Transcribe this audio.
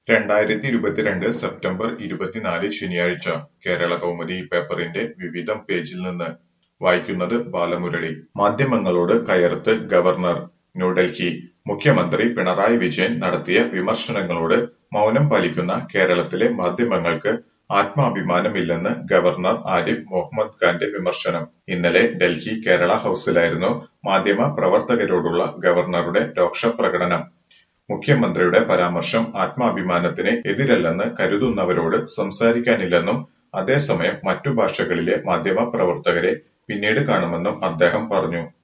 രണ്ടായിരത്തി ഇരുപത്തിരണ്ട് സെപ്റ്റംബർ ഇരുപത്തിനാല് ശനിയാഴ്ച കേരളകൗമുദി പേപ്പറിന്റെ വിവിധം പേജിൽ നിന്ന് വായിക്കുന്നത് ബാലമുരളി മാധ്യമങ്ങളോട് കയർത്ത് ഗവർണർ ന്യൂഡൽഹി മുഖ്യമന്ത്രി പിണറായി വിജയൻ നടത്തിയ വിമർശനങ്ങളോട് മൗനം പാലിക്കുന്ന കേരളത്തിലെ മാധ്യമങ്ങൾക്ക് ആത്മാഭിമാനമില്ലെന്ന് ഗവർണർ ആരിഫ് മുഹമ്മദ് ഖാന്റെ വിമർശനം ഇന്നലെ ഡൽഹി കേരള ഹൌസിലായിരുന്നു മാധ്യമ പ്രവർത്തകരോടുള്ള ഗവർണറുടെ രോക്ഷപ്രകടനം മുഖ്യമന്ത്രിയുടെ പരാമർശം ആത്മാഭിമാനത്തിന് എതിരല്ലെന്ന് കരുതുന്നവരോട് സംസാരിക്കാനില്ലെന്നും അതേസമയം മറ്റു ഭാഷകളിലെ മാധ്യമ പ്രവർത്തകരെ പിന്നീട് കാണുമെന്നും അദ്ദേഹം പറഞ്ഞു